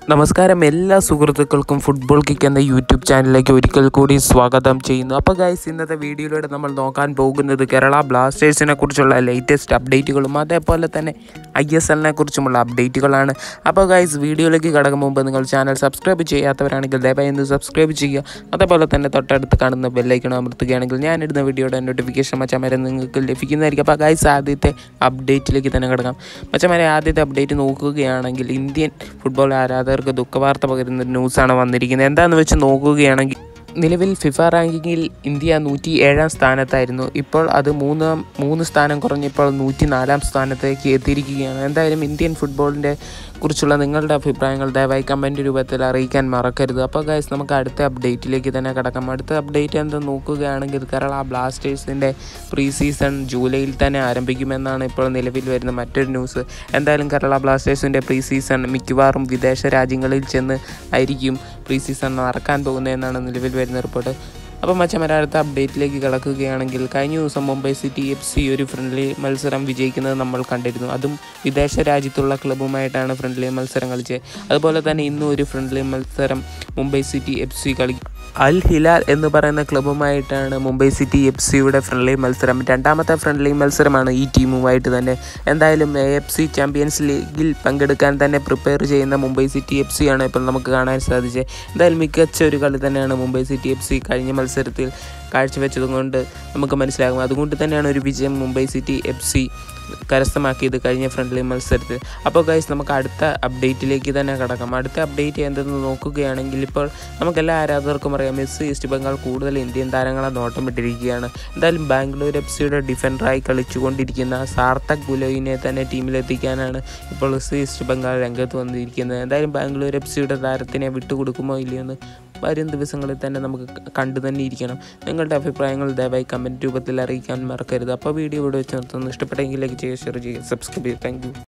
നമസ്കാരം എല്ലാ സുഹൃത്തുക്കൾക്കും ഫുട്ബോൾ കിക്ക് എന്ന യൂട്യൂബ് ചാനലിലേക്ക് ഒരിക്കൽ കൂടി സ്വാഗതം ചെയ്യുന്നു അപ്പോൾ ഗൈസ് ഇന്നത്തെ വീഡിയോയിലൂടെ നമ്മൾ നോക്കാൻ പോകുന്നത് കേരള ബ്ലാസ്റ്റേഴ്സിനെ കുറിച്ചുള്ള ലേറ്റസ്റ്റ് അപ്ഡേറ്റുകളും അതേപോലെ തന്നെ ഐ എസ് എല്ലിനെ കുറിച്ചുമുള്ള അപ്ഡേറ്റുകളാണ് അപ്പോൾ ഗൈസ് വീഡിയോയിലേക്ക് കടക്കും മുമ്പ് നിങ്ങൾ ചാനൽ സബ്സ്ക്രൈബ് ചെയ്യാത്തവരാണെങ്കിൽ ദയവായി ഒന്ന് സബ്സ്ക്രൈബ് ചെയ്യുക അതേപോലെ തന്നെ തൊട്ടടുത്ത് കാണുന്ന ബെല്ലൈക്കണം അമർത്തുകയാണെങ്കിൽ ഞാനിടുന്ന വീഡിയോയുടെ നോട്ടിഫിക്കേഷൻ മച്ചമാരെ നിങ്ങൾക്ക് ലഭിക്കുന്നതായിരിക്കും അപ്പോൾ ഗൈസ് ആദ്യത്തെ അപ്ഡേറ്റിലേക്ക് തന്നെ കിടക്കാം മച്ചമാരെ ആദ്യത്തെ അപ്ഡേറ്റ് നോക്കുകയാണെങ്കിൽ ഇന്ത്യൻ ഫുട്ബോൾ ആരാധകർക്ക് ദുഃഖവാർത്ത പകരുന്ന ന്യൂസാണ് വന്നിരിക്കുന്നത് എന്താണെന്ന് വെച്ച് നോക്കുകയാണെങ്കിൽ നിലവിൽ ഫിഫ റാങ്കിങ്ങിൽ ഇന്ത്യ നൂറ്റി ഏഴാം സ്ഥാനത്തായിരുന്നു ഇപ്പോൾ അത് മൂന്നാം മൂന്ന് സ്ഥാനം കുറഞ്ഞിപ്പോൾ നൂറ്റി നാലാം സ്ഥാനത്തേക്ക് എത്തിയിരിക്കുകയാണ് എന്തായാലും ഇന്ത്യൻ ഫുട്ബോളിൻ്റെ കുറിച്ചുള്ള നിങ്ങളുടെ അഭിപ്രായങ്ങൾ ദയവായി കമൻറ്റ് രൂപത്തിൽ അറിയിക്കാൻ മറക്കരുത് അപ്പോൾ ഗൈസ് നമുക്ക് അടുത്ത അപ്ഡേറ്റിലേക്ക് തന്നെ കിടക്കാം അടുത്ത അപ്ഡേറ്റ് എന്ത് നോക്കുകയാണെങ്കിൽ കേരള ബ്ലാസ്റ്റേഴ്സിൻ്റെ പ്രീ സീസൺ ജൂലൈയിൽ തന്നെ ആരംഭിക്കുമെന്നാണ് ഇപ്പോൾ നിലവിൽ വരുന്ന മറ്റൊരു ന്യൂസ് എന്തായാലും കേരള ബ്ലാസ്റ്റേഴ്സിൻ്റെ പ്രീ സീസൺ മിക്കവാറും വിദേശ രാജ്യങ്ങളിൽ ചെന്ന് ആയിരിക്കും പ്രീ സീസൺ നടക്കാൻ പോകുന്നതെന്നാണ് നിലവിൽ വരുന്ന റിപ്പോർട്ട് അപ്പോൾ മച്ചമര അടുത്ത അപ്ഡേറ്റിലേക്ക് കിടക്കുകയാണെങ്കിൽ കഴിഞ്ഞ ദിവസം മുംബൈ സിറ്റി എഫ് സി ഒരു ഫ്രണ്ട്ലി മത്സരം വിജയിക്കുന്നത് നമ്മൾ കണ്ടിരുന്നു അതും വിദേശ രാജ്യത്തുള്ള ക്ലബ്ബുമായിട്ടാണ് ഫ്രണ്ട്ലി മത്സരം കളിച്ചത് അതുപോലെ തന്നെ ഇന്നും ഒരു ഫ്രണ്ട്ലി മത്സരം മുംബൈ സിറ്റി എഫ് സി കളി അൽ ഹിലാൽ എന്ന് പറയുന്ന ക്ലബ്ബുമായിട്ടാണ് മുംബൈ സിറ്റി എഫ് സിയുടെ ഫ്രണ്ട്ലി മത്സരം രണ്ടാമത്തെ ഫ്രണ്ട്ലി മത്സരമാണ് ഈ ടീമുമായിട്ട് തന്നെ എന്തായാലും എ എഫ് സി ചാമ്പ്യൻസ് ലീഗിൽ പങ്കെടുക്കാൻ തന്നെ പ്രിപ്പയർ ചെയ്യുന്ന മുംബൈ സിറ്റി എഫ് സി ആണ് ഇപ്പോൾ നമുക്ക് കാണാൻ സാധിച്ചത് എന്തായാലും മികച്ച ഒരു കളി തന്നെയാണ് മുംബൈ സിറ്റി എഫ് സി കഴിഞ്ഞ മത്സരത്തിൽ കാഴ്ചവെച്ചതുകൊണ്ട് നമുക്ക് മനസ്സിലാകും അതുകൊണ്ട് തന്നെയാണ് ഒരു വിജയം മുംബൈ സിറ്റി എഫ് സി കരസ്ഥമാക്കിയത് കഴിഞ്ഞ ഫ്രണ്ട്ലി മത്സരത്തിൽ അപ്പോൾ ഗൈസ് നമുക്ക് അടുത്ത അപ്ഡേറ്റിലേക്ക് തന്നെ കടക്കാം അടുത്ത അപ്ഡേറ്റ് എന്തെന്ന് നോക്കുകയാണെങ്കിൽ ഇപ്പോൾ നമുക്കെല്ലാ ആരാധകർക്കും അറിയാം എസ് ഈസ്റ്റ് ബംഗാൾ കൂടുതൽ ഇന്ത്യൻ താരങ്ങളെ നോട്ടമിട്ടിരിക്കുകയാണ് എന്തായാലും ബാംഗ്ലൂർ എഫ് സിയുടെ ഡിഫൻഡറായി കളിച്ചുകൊണ്ടിരിക്കുന്ന സാർത്ഥക് ഗുലോയിനെ തന്നെ ടീമിലെത്തിക്കാനാണ് ഇപ്പോൾ എസ് ഈസ്റ്റ് ബംഗാൾ രംഗത്ത് വന്നിരിക്കുന്നത് എന്തായാലും ബാംഗ്ലൂർ എഫ് സിയുടെ താരത്തിനെ വിട്ടുകൊടുക്കുമോ ഇല്ലയോ എന്ന് വരും ദിവസങ്ങളിൽ തന്നെ നമുക്ക് കണ്ടു തന്നെ ഇരിക്കണം നിങ്ങളുടെ അഭിപ്രായങ്ങൾ ദയവായി കമൻറ്റ് രൂപത്തിൽ അറിയിക്കാൻ മറക്കരുത് അപ്പോൾ വീഡിയോ ഇവിടെ വെച്ച് നിർത്തുന്നു ഇഷ്ടപ്പെട്ടെങ്കിൽ ലൈക്ക് ചെയ്യുക ഷെയർ ചെയ്യുക സബ്സ്ക്രൈബ് ചെയ്യുക താങ്ക്